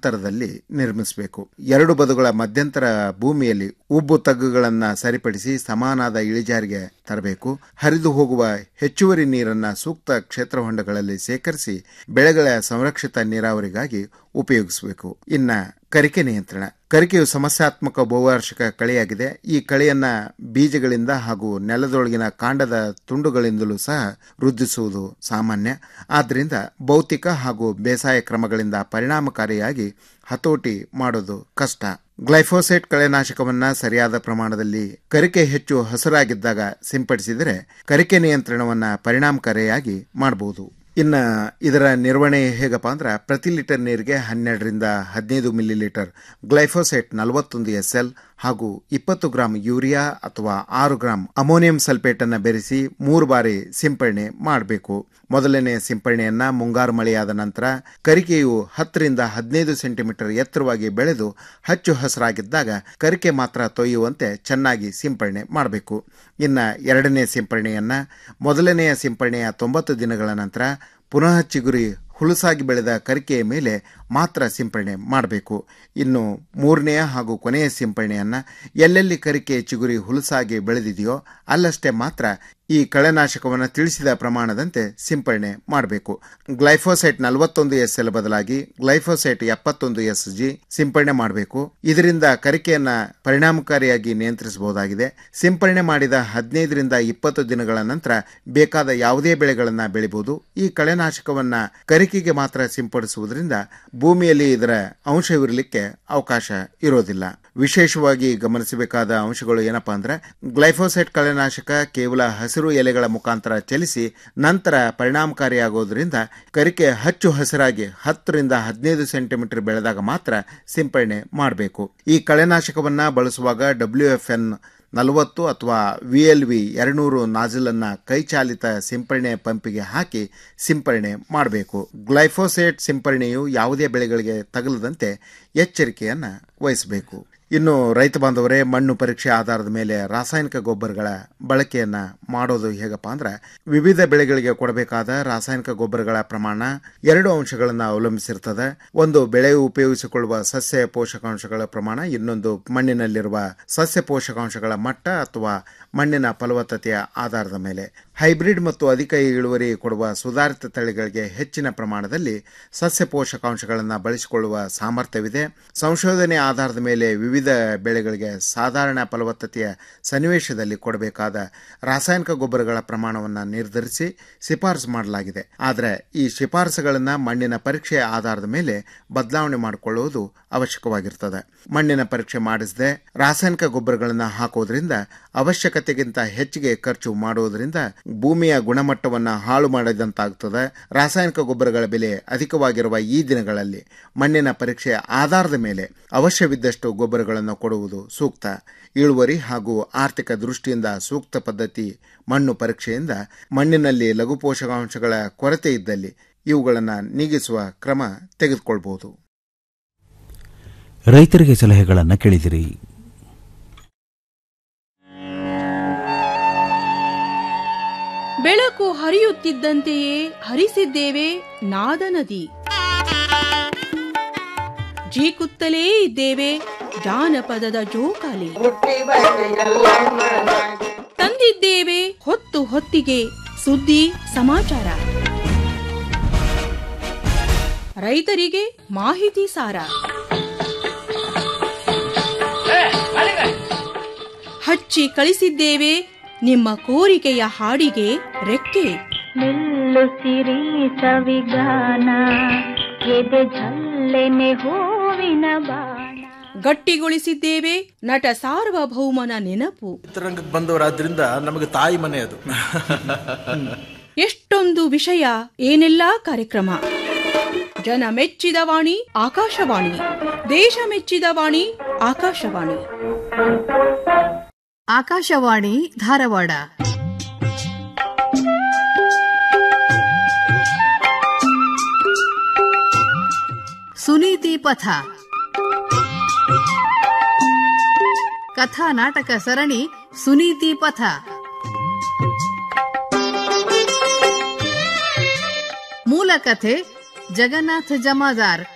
ಅಂತರದಲ್ಲಿ ನಿರ್ಮಿಸಬೇಕು ಎರಡು ಬದುಗಳ ಮಧ್ಯಂತರ ಭೂಮಿಯಲ್ಲಿ ಉಬ್ಬು ತಗ್ಗುಗಳನ್ನು ಸರಿಪಡಿಸಿ ಸಮಾನಾದ ಇಳಿಜಾರಿಗೆ ತರಬೇಕು ಹರಿದು ಹೋಗುವ ಹೆಚ್ಚುವರಿ ನೀರನ್ನ ಸೂಕ್ತ ಕ್ಷೇತ್ರ ಹೊಂಡಗಳಲ್ಲಿ ಸೇಕರಿಸಿ ಬೆಳೆಗಳ ಸಂರಕ್ಷಿತ ನೀರಾವರಿಗಾಗಿ ಉಪಯೋಗಿಸಬೇಕು ಇನ್ನ ಕರಿಕೆ ನಿಯಂತ್ರಣ ಕರಿಕೆಯು ಸಮಸ್ಯಾತ್ಮಕ ಬಹುವಾರ್ಷಿಕ ಕಳೆಯಾಗಿದೆ ಈ ಕಳೆಯನ್ನ ಬೀಜಗಳಿಂದ ಹಾಗೂ ನೆಲದೊಳಗಿನ ಕಾಂಡದ ತುಂಡುಗಳಿಂದಲೂ ಸಹ ವೃದ್ಧಿಸುವುದು ಸಾಮಾನ್ಯ ಆದ್ದರಿಂದ ಭೌತಿಕ ಹಾಗೂ ಬೇಸಾಯ ಕ್ರಮಗಳಿಂದ ಪರಿಣಾಮಕಾರಿಯಾಗಿ ಹತೋಟಿ ಮಾಡೋದು ಕಷ್ಟ ಗ್ಲೈಫೋಸೇಟ್ ಕಳೆನಾಶಕವನ್ನ ಸರಿಯಾದ ಪ್ರಮಾಣದಲ್ಲಿ ಕರಿಕೆ ಹೆಚ್ಚು ಹಸಿರಾಗಿದ್ದಾಗ ಸಿಂಪಡಿಸಿದರೆ ಕರಿಕೆ ನಿಯಂತ್ರಣವನ್ನ ಪರಿಣಾಮಕಾರಿಯಾಗಿ ಮಾಡಬಹುದು ಇನ್ನು ಇದರ ನಿರ್ವಹಣೆ ಹೇಗಪ್ಪ ಅಂದ್ರೆ ಪ್ರತಿ ಲೀಟರ್ ನೀರಿಗೆ ಹನ್ನೆರಡರಿಂದ ಹದಿನೈದು ಮಿಲಿ ಲೀಟರ್ ಗ್ಲೈಫೋಸೇಟ್ ನಲವತ್ತೊಂದು ಎಸ್ ಎಲ್ ಹಾಗೂ ಇಪ್ಪತ್ತು ಗ್ರಾಂ ಯೂರಿಯಾ ಅಥವಾ ಆರು ಗ್ರಾಂ ಅಮೋನಿಯಂ ಸಲ್ಫೇಟ್ ಅನ್ನು ಬೆರೆಸಿ ಮೂರು ಬಾರಿ ಸಿಂಪಡಣೆ ಮಾಡಬೇಕು ಮೊದಲನೇ ಸಿಂಪಡಣೆಯನ್ನ ಮುಂಗಾರು ಮಳೆಯಾದ ನಂತರ ಕರಿಕೆಯು ಹತ್ತರಿಂದ ಹದಿನೈದು ಸೆಂಟಿಮೀಟರ್ ಎತ್ತರವಾಗಿ ಬೆಳೆದು ಹಚ್ಚು ಹಸಿರಾಗಿದ್ದಾಗ ಕರಿಕೆ ಮಾತ್ರ ತೊಯ್ಯುವಂತೆ ಚೆನ್ನಾಗಿ ಸಿಂಪಡಣೆ ಮಾಡಬೇಕು ಇನ್ನ ಎರಡನೇ ಸಿಂಪಡಣೆಯನ್ನ ಮೊದಲನೆಯ ಸಿಂಪಡಣೆಯ ತೊಂಬತ್ತು ದಿನಗಳ ನಂತರ ಪುನಃ ಚಿಗುರಿ ಹುಲುಸಾಗಿ ಬೆಳೆದ ಕರಿಕೆಯ ಮೇಲೆ ಮಾತ್ರ ಸಿಂಪಡಣೆ ಮಾಡಬೇಕು ಇನ್ನು ಮೂರನೆಯ ಹಾಗೂ ಕೊನೆಯ ಸಿಂಪಡಣೆಯನ್ನ ಎಲ್ಲೆಲ್ಲಿ ಕರಿಕೆ ಚಿಗುರಿ ಹುಲುಸಾಗಿ ಬೆಳೆದಿದೆಯೋ ಅಲ್ಲಷ್ಟೇ ಮಾತ್ರ ಈ ಕಳೆನಾಶಕವನ್ನು ತಿಳಿಸಿದ ಪ್ರಮಾಣದಂತೆ ಸಿಂಪಡಣೆ ಮಾಡಬೇಕು ಗ್ಲೈಫೋಸೈಟ್ ನಲವತ್ತೊಂದು ಎಸ್ ಎಲ್ ಬದಲಾಗಿ ಗ್ಲೈಫೋಸೈಟ್ ಎಪ್ಪತ್ತೊಂದು ಎಸ್ ಜಿ ಸಿಂಪಡಣೆ ಮಾಡಬೇಕು ಇದರಿಂದ ಕರಿಕೆಯನ್ನ ಪರಿಣಾಮಕಾರಿಯಾಗಿ ನಿಯಂತ್ರಿಸಬಹುದಾಗಿದೆ ಸಿಂಪಡಣೆ ಮಾಡಿದ ಹದಿನೈದರಿಂದ ಇಪ್ಪತ್ತು ದಿನಗಳ ನಂತರ ಬೇಕಾದ ಯಾವುದೇ ಬೆಳೆಗಳನ್ನ ಬೆಳಿಬಹುದು ಈ ಕಳೆನಾಶಕವನ್ನ ಕರಿಕೆಗೆ ಮಾತ್ರ ಸಿಂಪಡಿಸುವುದರಿಂದ ಭೂಮಿಯಲ್ಲಿ ಇದರ ಅಂಶವಿರಲಿಕ್ಕೆ ಅವಕಾಶ ಇರೋದಿಲ್ಲ ವಿಶೇಷವಾಗಿ ಗಮನಿಸಬೇಕಾದ ಅಂಶಗಳು ಏನಪ್ಪಾ ಅಂದ್ರೆ ಗ್ಲೈಫೋಸೈಟ್ ಕಳೆನಾಶಕ ಕೇವಲ ಹಸಿರು ಎಲೆಗಳ ಮುಖಾಂತರ ಚಲಿಸಿ ನಂತರ ಪರಿಣಾಮಕಾರಿಯಾಗೋದ್ರಿಂದ ಕರಿಕೆ ಹಚ್ಚು ಹಸಿರಾಗಿ ಹತ್ತರಿಂದ ಹದಿನೈದು ಸೆಂಟಿಮೀಟರ್ ಬೆಳೆದಾಗ ಮಾತ್ರ ಸಿಂಪಡಣೆ ಮಾಡಬೇಕು ಈ ಕಳೆನಾಶಕವನ್ನ ಬಳಸುವಾಗ ಡಬ್ಲ್ಯೂ ಎಫ್ ಎನ್ ನಲವತ್ತು ಅಥವಾ ವಿ ಎಲ್ ವಿ ಎರಡ್ನೂರು ನಾಜಿಲನ್ನ ಕೈಚಾಲಿತ ಸಿಂಪರಣೆ ಪಂಪಿಗೆ ಹಾಕಿ ಸಿಂಪರಣೆ ಮಾಡಬೇಕು ಗ್ಲೈಫೋಸೇಟ್ ಸಿಂಪರಣೆಯು ಯಾವುದೇ ಬೆಳೆಗಳಿಗೆ ತಗಲದಂತೆ ಎಚ್ಚರಿಕೆಯನ್ನು ವಹಿಸಬೇಕು ಇನ್ನು ರೈತ ಬಾಂಧವರೇ ಮಣ್ಣು ಪರೀಕ್ಷೆ ಆಧಾರದ ಮೇಲೆ ರಾಸಾಯನಿಕ ಗೊಬ್ಬರಗಳ ಬಳಕೆಯನ್ನ ಮಾಡೋದು ಹೇಗಪ್ಪ ಅಂದ್ರೆ ವಿವಿಧ ಬೆಳೆಗಳಿಗೆ ಕೊಡಬೇಕಾದ ರಾಸಾಯನಿಕ ಗೊಬ್ಬರಗಳ ಪ್ರಮಾಣ ಎರಡು ಅಂಶಗಳನ್ನು ಅವಲಂಬಿಸಿರ್ತದೆ ಒಂದು ಬೆಳೆ ಉಪಯೋಗಿಸಿಕೊಳ್ಳುವ ಸಸ್ಯ ಪೋಷಕಾಂಶಗಳ ಪ್ರಮಾಣ ಇನ್ನೊಂದು ಮಣ್ಣಿನಲ್ಲಿರುವ ಸಸ್ಯ ಪೋಷಕಾಂಶಗಳ ಮಟ್ಟ ಅಥವಾ ಮಣ್ಣಿನ ಫಲವತ್ತತೆಯ ಆಧಾರದ ಮೇಲೆ ಹೈಬ್ರಿಡ್ ಮತ್ತು ಅಧಿಕ ಇಳುವರಿ ಕೊಡುವ ಸುಧಾರಿತ ತಳಿಗಳಿಗೆ ಹೆಚ್ಚಿನ ಪ್ರಮಾಣದಲ್ಲಿ ಸಸ್ಯ ಪೋಷಕಾಂಶಗಳನ್ನು ಬಳಸಿಕೊಳ್ಳುವ ಸಾಮರ್ಥ್ಯವಿದೆ ಸಂಶೋಧನೆ ಆಧಾರದ ಮೇಲೆ ವಿವಿಧ ಬೆಳೆಗಳಿಗೆ ಸಾಧಾರಣ ಫಲವತ್ತತೆಯ ಸನ್ನಿವೇಶದಲ್ಲಿ ಕೊಡಬೇಕಾದ ರಾಸಾಯನಿಕ ಗೊಬ್ಬರಗಳ ಪ್ರಮಾಣವನ್ನು ನಿರ್ಧರಿಸಿ ಶಿಫಾರಸು ಮಾಡಲಾಗಿದೆ ಆದರೆ ಈ ಶಿಫಾರಸುಗಳನ್ನು ಮಣ್ಣಿನ ಪರೀಕ್ಷೆಯ ಆಧಾರದ ಮೇಲೆ ಬದಲಾವಣೆ ಮಾಡಿಕೊಳ್ಳುವುದು ಅವಶ್ಯಕವಾಗಿರ್ತದೆ ಮಣ್ಣಿನ ಪರೀಕ್ಷೆ ಮಾಡಿಸದೆ ರಾಸಾಯನಿಕ ಗೊಬ್ಬರಗಳನ್ನು ಹಾಕೋದ್ರಿಂದ ಅವಶ್ಯಕತೆಗಿಂತ ಹೆಚ್ಚಿಗೆ ಖರ್ಚು ಮಾಡುವುದರಿಂದ ಭೂಮಿಯ ಗುಣಮಟ್ಟವನ್ನು ಹಾಳು ಮಾಡಿದಂತಾಗುತ್ತದೆ ರಾಸಾಯನಿಕ ಗೊಬ್ಬರಗಳ ಬೆಲೆ ಅಧಿಕವಾಗಿರುವ ಈ ದಿನಗಳಲ್ಲಿ ಮಣ್ಣಿನ ಪರೀಕ್ಷೆಯ ಆಧಾರದ ಮೇಲೆ ಅವಶ್ಯವಿದ್ದಷ್ಟು ಗೊಬ್ಬರಗಳನ್ನು ಕೊಡುವುದು ಸೂಕ್ತ ಇಳುವರಿ ಹಾಗೂ ಆರ್ಥಿಕ ದೃಷ್ಟಿಯಿಂದ ಸೂಕ್ತ ಪದ್ಧತಿ ಮಣ್ಣು ಪರೀಕ್ಷೆಯಿಂದ ಮಣ್ಣಿನಲ್ಲಿ ಲಘು ಪೋಷಕಾಂಶಗಳ ಕೊರತೆ ಇದ್ದಲ್ಲಿ ಇವುಗಳನ್ನು ನೀಗಿಸುವ ಕ್ರಮ ತೆಗೆದುಕೊಳ್ಬಹುದು ರೈತರಿಗೆ ಸಲಹೆಗಳನ್ನು ಕೇಳಿದಿರಿ ಬೆಳಕು ಹರಿಯುತ್ತಿದ್ದಂತೆಯೇ ಹರಿಸಿದ್ದೇವೆ ನಾದ ನದಿ ಜೀಕುತ್ತಲೇ ಇದ್ದೇವೆ ಜಾನಪದದ ಜೋಕಾಲಿ ತಂದಿದ್ದೇವೆ ಹೊತ್ತು ಹೊತ್ತಿಗೆ ಸುದ್ದಿ ಸಮಾಚಾರ ರೈತರಿಗೆ ಮಾಹಿತಿ ಸಾರ ಹಚ್ಚಿ ಕಳಿಸಿದ್ದೇವೆ ನಿಮ್ಮ ಕೋರಿಕೆಯ ಹಾಡಿಗೆ ರೆಕ್ಕೆ ನಿಲ್ಲುಸಿರಿ ಸವಿಗಾನ ಎದೆ ಝಲ್ಲೆನೆ ಹೂವಿನ ಬಾಣ ಗಟ್ಟಿಗೊಳಿಸಿದ್ದೇವೆ ನಟ ಸಾರ್ವಭೌಮನ ನೆನಪು ಚಿತ್ರರಂಗಕ್ಕೆ ಬಂದವರಾದ್ರಿಂದ ನಮಗೆ ತಾಯಿ ಮನೆ ಅದು ಎಷ್ಟೊಂದು ವಿಷಯ ಏನೆಲ್ಲಾ ಕಾರ್ಯಕ್ರಮ ಜನ ಮೆಚ್ಚಿದ ವಾಣಿ ಆಕಾಶವಾಣಿ ದೇಶ ಮೆಚ್ಚಿದ ವಾಣಿ ಆಕಾಶವಾಣಿ ಆಕಾಶವಾಣಿ ಧಾರವಾಡ ಸುನೀತಿ ಪಥ ಕಥಾ ನಾಟಕ ಸರಣಿ ಸುನೀತಿ ಪಥ ಮೂಲ ಕಥೆ ಜಗನ್ನಾಥ ಜಮಾದಾರ್